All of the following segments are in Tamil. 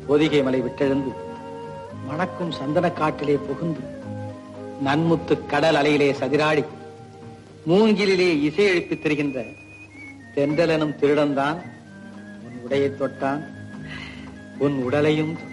பொதிகை மலை விட்டெழுந்து மணக்கும் சந்தன காட்டிலே புகுந்து நன்முத்து கடல் அலையிலே சதிராடி மூங்கிலிலே இசை எழுப்பித் திரிகின்ற தென்றலெனும் திருடன்தான் உன் உடையை தொட்டான் உன் உடலையும் தொட்டான்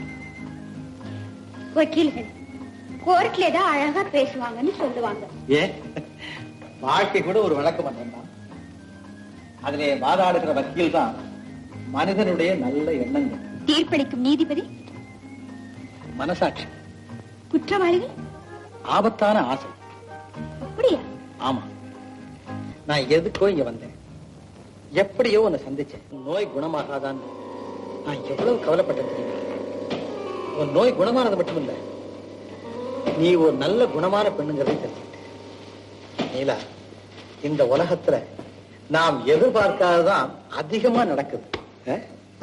வக்கீல்கள் கோர்ட்ல ஏதோ அழகா பேசுவாங்கன்னு சொல்லுவாங்க ஏன் வாழ்க்கை கூட ஒரு வழக்கு மன்றம் தான் அதிலே வாதாடுகிற வக்கீல் தான் மனிதனுடைய நல்ல எண்ணங்கள் தீர்ப்பளிக்கும் நீதிபதி மனசாட்சி குற்றவாளிகள் ஆபத்தான ஆசை அப்படியா ஆமா நான் எதுக்கோ இங்க வந்தேன் எப்படியோ உன்னை சந்திச்சேன் உன் நோய் குணமாகாதான் நான் எவ்வளவு கவலைப்பட்டேன் தெரியுமா உன் நோய் குணமானது மட்டுமில்ல நீ ஒரு நல்ல குணமான பெண்ணுங்கிறதை தெரிஞ்சுக்கிட்டேன் நீலா இந்த உலகத்துல நாம் எதிர்பார்க்காததான் அதிகமா நடக்குது அஹ்?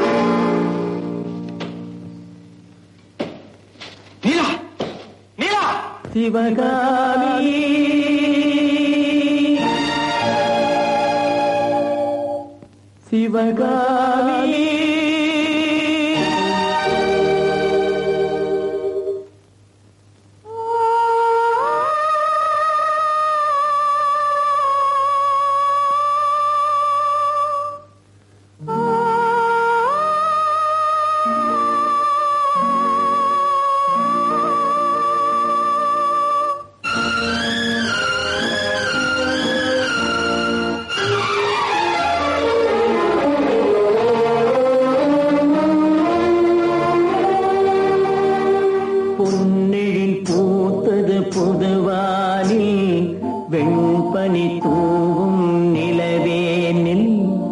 நீலா நீலா சிவகாமி சிவகாமி பொன்னிழில் பூத்தது புதுவானில் வெண்பனி தூவும் நிலவேனில்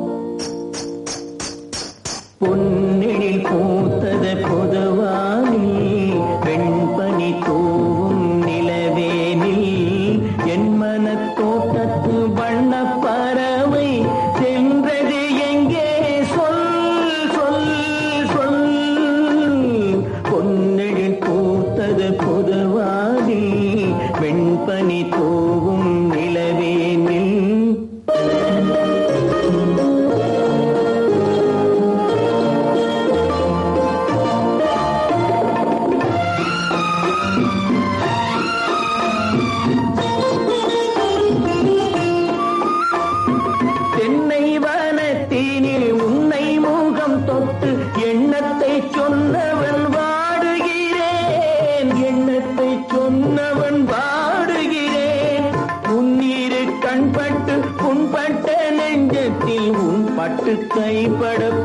பொன்னிழில் பூத்தது புதுவானில் வெண்பனி தூவும் நிலவேனில் என் மனத்தோட்டத்து வண்ணப் பறவை சென்றது எங்கே சொல் சொல் சொல் பொன்னெழில் பூத்தது பொதுவாதி வெண்பனி தூவும் நிலவேனில் தென்னை வனத்தினில் உன்னை முகம் தொட்டு எண்ணத்தை சொன்னவன் வாடுகிறேன் எண்ணத்தை சொன்னவன் வாடுகிறேன் உன்னீரு கண்பட்டு புண்பட்ட நெஞ்சத்தில் உன் பட்டு கைப்பட